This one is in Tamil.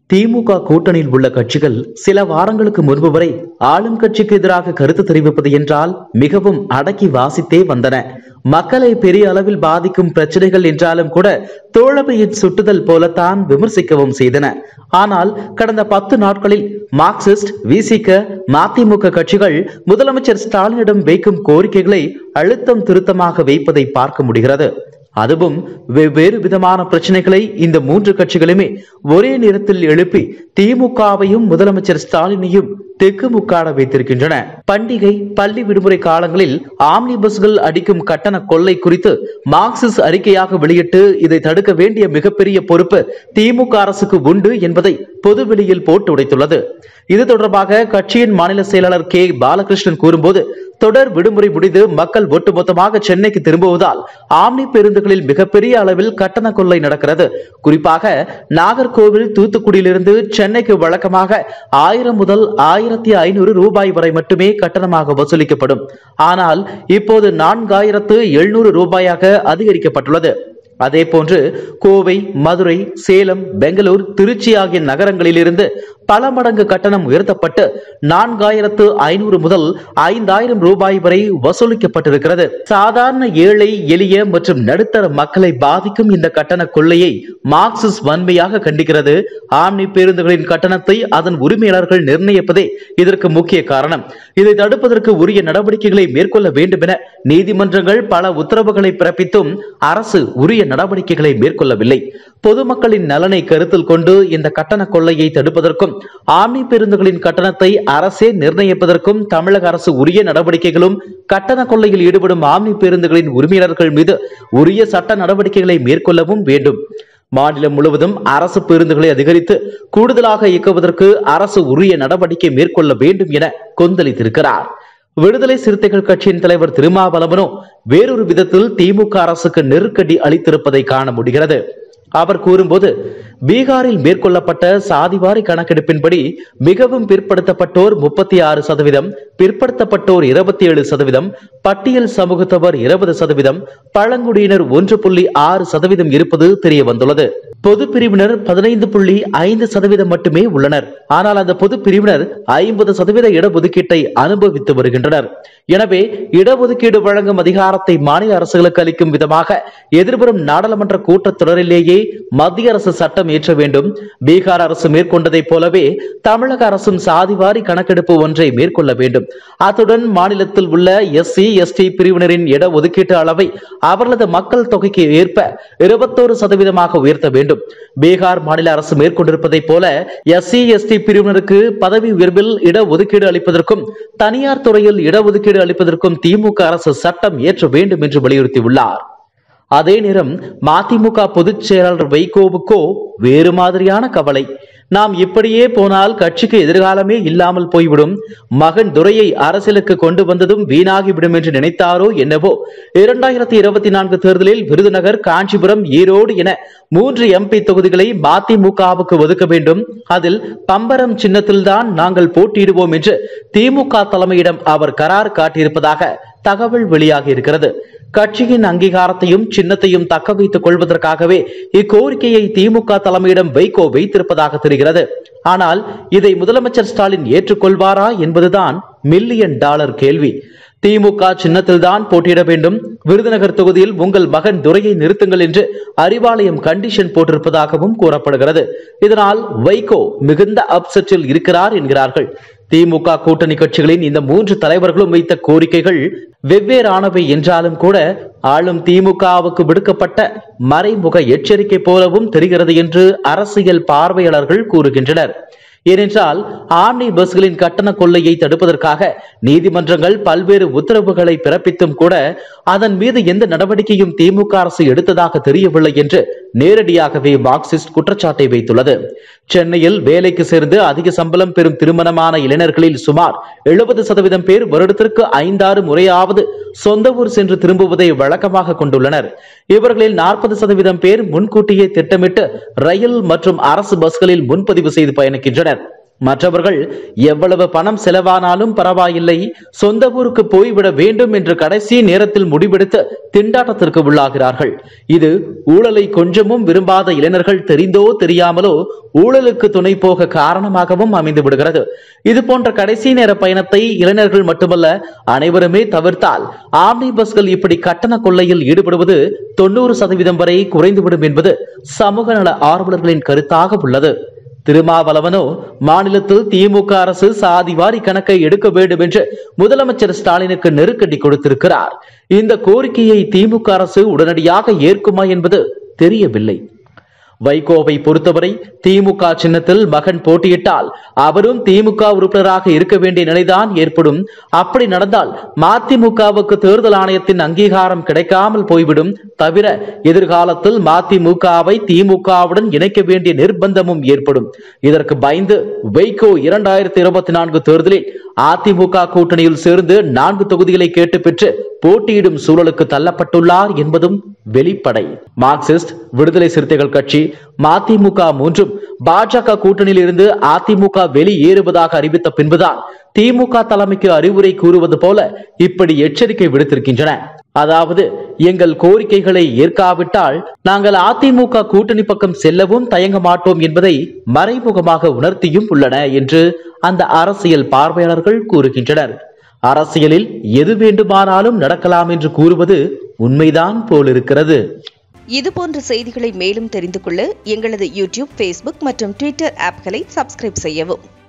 திமுக கூட்டணியில் உள்ள கட்சிகள் சில வாரங்களுக்கு முன்பு வரை ஆளும் கட்சிக்கு எதிராக கருத்து தெரிவிப்பது என்றால் மிகவும் அடக்கி வாசித்தே வந்தன மக்களை பெரிய அளவில் பாதிக்கும் பிரச்சனைகள் என்றாலும் கூட தோழமையின் சுட்டுதல் போலத்தான் விமர்சிக்கவும் செய்தன ஆனால் கடந்த பத்து நாட்களில் மார்க்சிஸ்ட் விசிக மதிமுக கட்சிகள் முதலமைச்சர் ஸ்டாலினிடம் வைக்கும் கோரிக்கைகளை அழுத்தம் திருத்தமாக வைப்பதை பார்க்க முடிகிறது அதுவும் வெவ்வேறு விதமான பிரச்சனைகளை இந்த மூன்று கட்சிகளுமே ஒரே நேரத்தில் எழுப்பி திமுகவையும் முதலமைச்சர் ஸ்டாலினையும் தெக்குமுக்காட வைத்திருக்கின்றன பண்டிகை பள்ளி விடுமுறை காலங்களில் ஆம்னி பஸ்கள் அடிக்கும் கட்டண கொள்ளை குறித்து மார்க்சிஸ்ட் அறிக்கையாக வெளியிட்டு இதை தடுக்க வேண்டிய மிகப்பெரிய பொறுப்பு திமுக அரசுக்கு உண்டு என்பதை பொதுவெளியில் போட்டு உடைத்துள்ளது இது தொடர்பாக கட்சியின் மாநில செயலாளர் கே பாலகிருஷ்ணன் கூறும்போது தொடர் விடுமுறை முடிந்து மக்கள் ஒட்டுமொத்தமாக சென்னைக்கு திரும்புவதால் ஆம்னி பேருந்துகளில் மிகப்பெரிய அளவில் கட்டண கொள்ளை நடக்கிறது குறிப்பாக நாகர்கோவில் தூத்துக்குடியிலிருந்து சென்னைக்கு வழக்கமாக ஆயிரம் முதல் ஆயிரத்தி ஐநூறு ரூபாய் வரை மட்டுமே கட்டணமாக வசூலிக்கப்படும் ஆனால் இப்போது நான்காயிரத்து எழுநூறு ரூபாயாக அதிகரிக்கப்பட்டுள்ளது அதே போன்று கோவை மதுரை சேலம் பெங்களூர் திருச்சி ஆகிய நகரங்களிலிருந்து பல மடங்கு கட்டணம் உயர்த்தப்பட்டு நான்காயிரத்து ஐநூறு முதல் ஐந்தாயிரம் ரூபாய் வரை வசூலிக்கப்பட்டிருக்கிறது சாதாரண ஏழை எளிய மற்றும் நடுத்தர மக்களை பாதிக்கும் இந்த கட்டண கொள்ளையை மார்க்சிஸ்ட் வன்மையாக கண்டிக்கிறது ஆம்னி பேருந்துகளின் கட்டணத்தை அதன் உரிமையாளர்கள் நிர்ணயிப்பதே இதற்கு முக்கிய காரணம் இதை தடுப்பதற்கு உரிய நடவடிக்கைகளை மேற்கொள்ள வேண்டும் என நீதிமன்றங்கள் பல உத்தரவுகளை பிறப்பித்தும் அரசு உரிய நடவடிக்கைகளை மேற்கொள்ளவில்லை பொதுமக்களின் நலனை கருத்தில் கொண்டு இந்த கட்டண கொள்ளையை தடுப்பதற்கும் ஆம்னி பேருந்துகளின் கட்டணத்தை அரசே நிர்ணயிப்பதற்கும் தமிழக அரசு உரிய நடவடிக்கைகளும் கட்டண கொள்ளையில் ஈடுபடும் ஆம்னி பேருந்துகளின் உரிமையாளர்கள் மீது உரிய சட்ட நடவடிக்கைகளை மேற்கொள்ளவும் வேண்டும் மாநிலம் முழுவதும் அரசு பேருந்துகளை அதிகரித்து கூடுதலாக இயக்குவதற்கு அரசு உரிய நடவடிக்கை மேற்கொள்ள வேண்டும் என கொந்தளித்திருக்கிறார் விடுதலை சிறுத்தைகள் கட்சியின் தலைவர் திருமாவளவனோ வேறொரு விதத்தில் திமுக அரசுக்கு நெருக்கடி அளித்திருப்பதை காண முடிகிறது அவர் கூறும்போது பீகாரில் மேற்கொள்ளப்பட்ட சாதிவாரி கணக்கெடுப்பின்படி மிகவும் பிற்படுத்தப்பட்டோர் முப்பத்தி ஆறு சதவீதம் பிற்படுத்தப்பட்டோர் இருபத்தி ஏழு சதவீதம் பட்டியல் சமூகத்தவர் இருபது சதவீதம் பழங்குடியினர் ஒன்று புள்ளி ஆறு சதவீதம் இருப்பது தெரிய வந்துள்ளது பொது பிரிவினர் பதினைந்து புள்ளி ஐந்து சதவீதம் மட்டுமே உள்ளனர் ஆனால் அந்த பொது பிரிவினர் ஐம்பது சதவீத இடஒதுக்கீட்டை அனுபவித்து வருகின்றனர் எனவே இடஒதுக்கீடு வழங்கும் அதிகாரத்தை மாநில அரசுகளுக்கு அளிக்கும் விதமாக எதிர்வரும் நாடாளுமன்ற கூட்டத்தொடரிலேயே மத்திய அரசு சட்டம் இயற்ற வேண்டும் பீகார் அரசு மேற்கொண்டதைப் போலவே தமிழக அரசும் சாதிவாரி கணக்கெடுப்பு ஒன்றை மேற்கொள்ள வேண்டும் அத்துடன் மாநிலத்தில் உள்ள எஸ்சி எஸ்டி பிரிவினரின் இட ஒதுக்கீட்டு அளவை அவர்களது மக்கள் தொகைக்கு ஏற்ப இருபத்தோரு சதவீதமாக உயர்த்த வேண்டும் பீகார் மாநில அரசு மேற்கொண்டிருப்பதைப் போல எஸ்சி எஸ்டி பிரிவினருக்கு பதவி உயர்வில் இட ஒதுக்கீடு அளிப்பதற்கும் தனியார் துறையில் இடஒதுக்கீடு அளிப்பதற்கும் திமுக அரசு சட்டம் இயற்ற வேண்டும் என்று வலியுறுத்தியுள்ளார் அதே நேரம் மதிமுக பொதுச் செயலாளர் வைகோவுக்கோ வேறு மாதிரியான கவலை நாம் இப்படியே போனால் கட்சிக்கு எதிர்காலமே இல்லாமல் போய்விடும் மகன் துரையை அரசியலுக்கு கொண்டு வந்ததும் வீணாகிவிடும் என்று நினைத்தாரோ என்னவோ இரண்டாயிரத்தி இருபத்தி நான்கு தேர்தலில் விருதுநகர் காஞ்சிபுரம் ஈரோடு என மூன்று எம்பி தொகுதிகளை மதிமுகவுக்கு ஒதுக்க வேண்டும் அதில் பம்பரம் சின்னத்தில்தான் நாங்கள் போட்டியிடுவோம் என்று திமுக தலைமையிடம் அவர் கரார் காட்டியிருப்பதாக தகவல் வெளியாகி இருக்கிறது கட்சியின் அங்கீகாரத்தையும் சின்னத்தையும் தக்க வைத்துக் கொள்வதற்காகவே இக்கோரிக்கையை திமுக தலைமையிடம் வைகோ வைத்திருப்பதாக தெரிகிறது ஆனால் இதை முதலமைச்சர் ஸ்டாலின் ஏற்றுக்கொள்வாரா என்பதுதான் மில்லியன் டாலர் கேள்வி திமுக சின்னத்தில்தான் போட்டியிட வேண்டும் விருதுநகர் தொகுதியில் உங்கள் மகன் துரையை நிறுத்துங்கள் என்று அறிவாலயம் கண்டிஷன் போட்டிருப்பதாகவும் கூறப்படுகிறது இதனால் வைகோ மிகுந்த அப்செட்டில் இருக்கிறார் என்கிறார்கள் திமுக கூட்டணி கட்சிகளின் இந்த மூன்று தலைவர்களும் வைத்த கோரிக்கைகள் வெவ்வேறானவை என்றாலும் கூட ஆளும் திமுகவுக்கு விடுக்கப்பட்ட மறைமுக எச்சரிக்கை போலவும் தெரிகிறது என்று அரசியல் பார்வையாளர்கள் கூறுகின்றனர் ஏனென்றால் ஆம்னி பஸ்களின் கட்டண கொள்ளையை தடுப்பதற்காக நீதிமன்றங்கள் பல்வேறு உத்தரவுகளை பிறப்பித்தும் கூட அதன் மீது எந்த நடவடிக்கையும் திமுக அரசு எடுத்ததாக தெரியவில்லை என்று நேரடியாகவே மார்க்சிஸ்ட் குற்றச்சாட்டை வைத்துள்ளது சென்னையில் வேலைக்கு சேர்ந்து அதிக சம்பளம் பெறும் திருமணமான இளைஞர்களில் சுமார் எழுபது சதவீதம் பேர் வருடத்திற்கு ஐந்தாறு முறையாவது சொந்த ஊர் சென்று திரும்புவதை வழக்கமாக கொண்டுள்ளனர் இவர்களில் நாற்பது சதவீதம் பேர் முன்கூட்டியே திட்டமிட்டு ரயில் மற்றும் அரசு பஸ்களில் முன்பதிவு செய்து பயணிக்கின்றனர் மற்றவர்கள் எவ்வளவு பணம் செலவானாலும் பரவாயில்லை சொந்த ஊருக்கு போய்விட வேண்டும் என்று கடைசி நேரத்தில் முடிவெடுத்து திண்டாட்டத்திற்கு உள்ளாகிறார்கள் இது ஊழலை கொஞ்சமும் விரும்பாத இளைஞர்கள் தெரிந்தோ தெரியாமலோ ஊழலுக்கு துணை போக காரணமாகவும் அமைந்து விடுகிறது இது போன்ற கடைசி நேர பயணத்தை இளைஞர்கள் மட்டுமல்ல அனைவருமே தவிர்த்தால் ஆம்னி பஸ்கள் இப்படி கட்டண கொள்ளையில் ஈடுபடுவது தொண்ணூறு சதவீதம் வரை குறைந்துவிடும் என்பது சமூக நல ஆர்வலர்களின் கருத்தாக உள்ளது திருமாவளவனோ மாநிலத்தில் திமுக அரசு சாதிவாரி கணக்கை எடுக்க வேண்டும் என்று முதலமைச்சர் ஸ்டாலினுக்கு நெருக்கடி கொடுத்திருக்கிறார் இந்த கோரிக்கையை திமுக அரசு உடனடியாக ஏற்குமா என்பது தெரியவில்லை வைகோவை பொறுத்தவரை திமுக சின்னத்தில் மகன் போட்டியிட்டால் அவரும் திமுக உறுப்பினராக இருக்க வேண்டிய நிலைதான் ஏற்படும் அப்படி நடந்தால் மதிமுகவுக்கு தேர்தல் ஆணையத்தின் அங்கீகாரம் கிடைக்காமல் போய்விடும் தவிர எதிர்காலத்தில் மதிமுகவை திமுகவுடன் இணைக்க வேண்டிய நிர்பந்தமும் ஏற்படும் இதற்கு பயந்து வைகோ இரண்டாயிரத்தி இருபத்தி நான்கு தேர்தலில் அதிமுக கூட்டணியில் சேர்ந்து நான்கு தொகுதிகளை கேட்டு பெற்று போட்டியிடும் சூழலுக்கு தள்ளப்பட்டுள்ளார் என்பதும் வெளிப்படை மார்க்சிஸ்ட் விடுதலை சிறுத்தைகள் கட்சி மதிமுக மூன்றும் பாஜக கூட்டணியில் இருந்து அதிமுக வெளியேறுவதாக அறிவித்த பின்புதான் திமுக தலைமைக்கு அறிவுரை கூறுவது போல இப்படி எச்சரிக்கை விடுத்திருக்கின்றன அதாவது எங்கள் கோரிக்கைகளை ஏற்காவிட்டால் நாங்கள் அதிமுக கூட்டணி பக்கம் செல்லவும் தயங்க மாட்டோம் என்பதை மறைமுகமாக உணர்த்தியும் உள்ளன என்று அந்த அரசியல் பார்வையாளர்கள் கூறுகின்றனர் அரசியலில் எது வேண்டுமானாலும் நடக்கலாம் என்று கூறுவது உண்மைதான் போலிருக்கிறது இதுபோன்ற செய்திகளை மேலும் தெரிந்து கொள்ள எங்களது யூடியூப் ஃபேஸ்புக் மற்றும் ட்விட்டர் ஆப்களை சப்ஸ்கிரைப் செய்யவும்